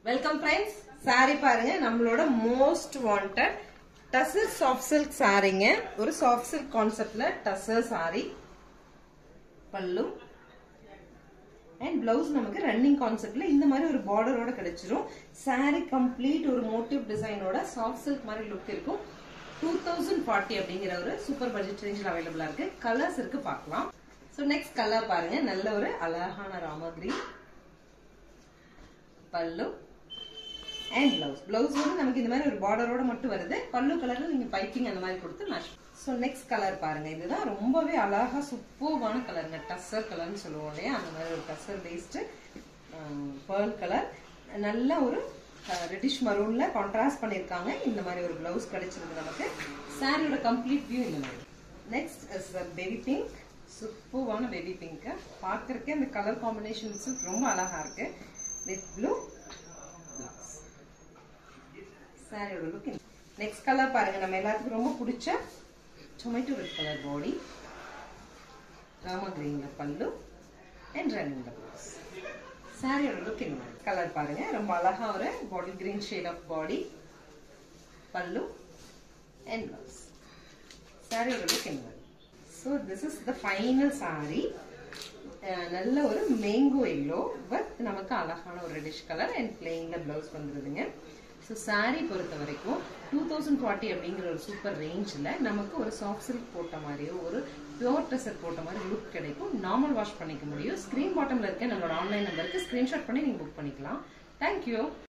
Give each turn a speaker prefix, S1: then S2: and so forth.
S1: welcome friends saree பாருங்க நம்மளோட most wanted tussar soft silk சாரீங்க ஒரு சாஃப்ட் சில்க் கான்செப்ட்ல டசர் saree பல்லு அண்ட் பிளவுஸ் நமக்கு ரன்னிங் கான்செப்ட்ல இந்த மாதிரி ஒரு பார்டரோட கிடைச்சிரும் saree கம்ப்ளீட் ஒரு மோட்டிவ் டிசைனோட சாஃப்ட் சில்க் மாதிரி லுக் இருக்கும் டூ தௌசண்ட் ஃபார்ட்டி அப்படிங்கிற ஒரு சூப்பர் பட்ஜெட் ரேஞ்சில் அவைலபிளா இருக்கு கலர்ஸ் இருக்கு பார்க்கலாம் ஸோ நெக்ஸ்ட் கலர் பாருங்க நல்ல ஒரு அழகான ராம கிரீன் பல்லு அண்ட் பிளவுஸ் பிளவுஸ் வந்து நமக்கு இந்த மாதிரி ஒரு பார்டரோட மட்டும் வருது பல்லு கலர்ல நீங்க பைப்பிங் அந்த மாதிரி கொடுத்து மேட்ச் ஸோ நெக்ஸ்ட் கலர் பாருங்க இதுதான் ரொம்பவே அழகா சூப்பர்வான கலருங்க டஸ்ஸர் கலர்னு சொல்லுவோம் இல்லையா அந்த மாதிரி ஒரு டஸ்ஸர் பேஸ்டு பேர்ல் கலர் நல்ல ஒரு ரெட்டிஷ் மரூன்ல கான்ட்ராஸ்ட் பண்ணிருக்காங்க இந்த மாதிரி ஒரு பிளவுஸ் கிடைச்சிருக்கு நமக்கு சாரியோட கம்ப்ளீட் வியூ இந்த மாதிரி நெக்ஸ்ட் இஸ் பேபி பிங்க் சூப்பர்வான பேபி பிங்க் பார்க்கறதுக்கே அந்த கலர் காம்பினேஷன்ஸ் ரொம்ப அழகா இருக்கு வித் ப்ளூ பிளவுஸ் சாரியோட லுக் நெக்ஸ்ட் கலர் பாருங்க நம்ம எல்லாத்துக்கும் ரொம்ப பிடிச்ச tomato red colour body Rama கிரீன்ல பல்லு அண்ட் ரன்னிங் பிளவுஸ் சாரியோட லுக் என்ன கலர் பாருங்க ரொம்ப அழகா ஒரு body green shade of body பல்லு அண்ட் பிளவுஸ் சாரியோட லுக் என்ன so this is the final sari நல்ல ஒரு மேங்கோ எல்லோ பட் நமக்கு அழகான ஒரு ரெடிஷ் கலர் அண்ட் பிளெயின்ல பிளவுஸ் வந்துருதுங்க ஸோ சாரீ பொறுத்த வரைக்கும் டூ தௌசண்ட் ஃபார்ட்டி அப்படிங்கிற ஒரு சூப்பர் ரேஞ்சில் நமக்கு ஒரு சாஃப்ட் சில்க் போட்ட மாதிரியோ ஒரு பியோர் ட்ரெஸ்ஸர் போட்ட மாதிரி லுக் கிடைக்கும் நார்மல் வாஷ் பண்ணிக்க முடியும் ஸ்க்ரீன் பாட்டமில் இருக்க நம்மளோட ஆன்லைன் நம்பருக்கு ஸ்க்ரீன்ஷாட் பண்ணி நீங்கள் புக் பண்ணிக்கலாம் தேங்க்யூ